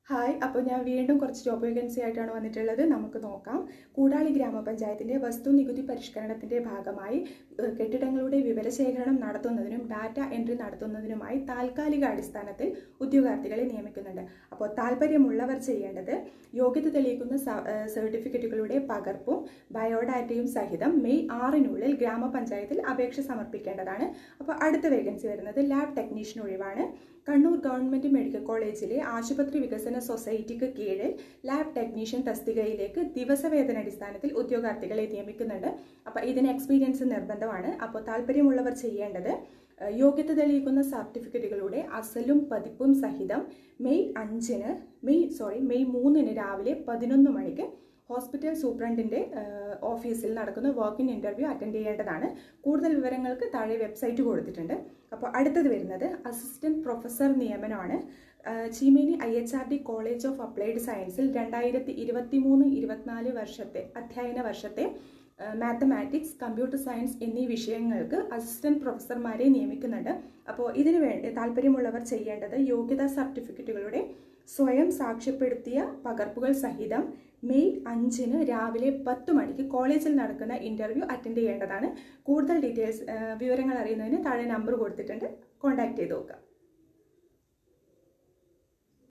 hi അപ്പോൾ ഞാൻ വീണ്ടും കുറച്ച് ജോബ് വേക്കൻസി ആയിട്ടാണ് വന്നിട്ടുള്ളത് നമുക്ക് നോക്കാം കൂടാളി ഗ്രാമപഞ്ചായത്തിൻ്റെ വസ്തു നികുതി പരിഷ്കരണത്തിൻ്റെ ഭാഗമായി ഏഹ്, കെട്ടിടങ്ങളുടെ വിവരശേഖരണം നടത്തുന്നതിനും ഡാറ്റ എൻട്രി നടത്തുന്നതിനുമായി താൽക്കാലിക അടിസ്ഥാനത്തിൽ ഉദ്യോഗാർത്ഥികളെ നിയമിക്കുന്നുണ്ട് അപ്പോൾ താല്പര്യമുള്ളവർ ചെയ്യേണ്ടത് യോഗ്യത തെളിയിക്കുന്ന സ- ഏഹ്, സർട്ടിഫിക്കറ്റുകളുടെ പകർപ്പും ബയോഡാറ്റയും സഹിതം മെയ് ആറിനുള്ളിൽ ഗ്രാമപഞ്ചായത്തിൽ അപേക്ഷ സമർപ്പിക്കേണ്ടതാണ് അപ്പോൾ അടുത്ത വേക്കൻസി വരുന്നത് ലാബ് ടെക്നീഷ്യൻ ഒഴിവാണ് കണ്ണൂർ ഗവൺമെന്റ് മെഡിക്കൽ കോളേജിലെ ആശുപത്രി വികസന സൊസൈറ്റിക്ക് കീഴിൽ ലാബ് ടെക്നീഷ്യൻ തസ്തികയിലേക്ക് ദിവസവേതന അടിസ്ഥാനത്തിൽ ഉദ്യോഗാർത്ഥികളെ നിയമിക്കുന്നുണ്ട് അപ്പോൾ ഇതിന് എക്സ്പീരിയൻസ് നിർബന്ധമാണ് അപ്പോൾ താല്പര്യമുള്ളവർ ചെയ്യേണ്ടത് ഏഹ്, യോഗ്യത തെളിയിക്കുന്ന സർട്ടിഫിക്കറ്റുകളുടെ അസലും പതിപ്പും സഹിതം മെയ് അഞ്ചിന് മെയ് സോറി മെയ് മൂന്നിന് രാവിലെ പതിനൊന്ന് മണിക്ക് ഹോസ്പിറ്റൽ സൂപ്രണ്ടിന്റെ ഏഹ്, ഓഫീസിൽ നടക്കുന്ന വർക്ക് ഇൻ ഇന്റർവ്യൂ അറ്റൻഡ് ചെയ്യേണ്ടതാണ് കൂടുതൽ വിവരങ്ങൾക്ക് താഴെ വെബ്സൈറ്റ് കൊടുത്തിട്ടുണ്ട് അപ്പോൾ അടുത്തത് വരുന്നത് അസിസ്റ്റന്റ് പ്രൊഫസർ നിയമനമാണ് ഏഹ്, Cheemeni I H R D college of applied സയൻസിൽ രണ്ടായിരത്തി ഇരുപത്തി മൂന്ന് ഇരുപത്തിനാല് വർഷത്തെ അധ്യയന വർഷത്തെ മാത്തമാറ്റിക്സ് കമ്പ്യൂട്ടർ സയൻസ് എന്നീ വിഷയങ്ങൾക്ക് അസിസ്റ്റന്റ് പ്രൊഫസർമാരെ നിയമിക്കുന്നുണ്ട് അപ്പോൾ ഇതിനു വേണ്ടി താല്പര്യമുള്ളവർ ചെയ്യേണ്ടത് യോഗ്യതാ സർട്ടിഫിക്കറ്റുകളുടെ സ്വയം സാക്ഷ്യപ്പെടുത്തിയ പകർപ്പുകൾ സഹിതം മെയ് അഞ്ചിന് രാവിലെ പത്ത് മണിക്ക് കോളേജിൽ നടക്കുന്ന ഇന്റർവ്യൂ അറ്റൻഡ് ചെയ്യേണ്ടതാണ് കൂടുതൽ ഡീറ്റെയിൽസ് വിവരങ്ങൾ അറിയുന്നതിന് താഴെ നമ്പർ കൊടുത്തിട്ടുണ്ട് കോൺടാക്ട് ചെയ്ത് നോക്കുക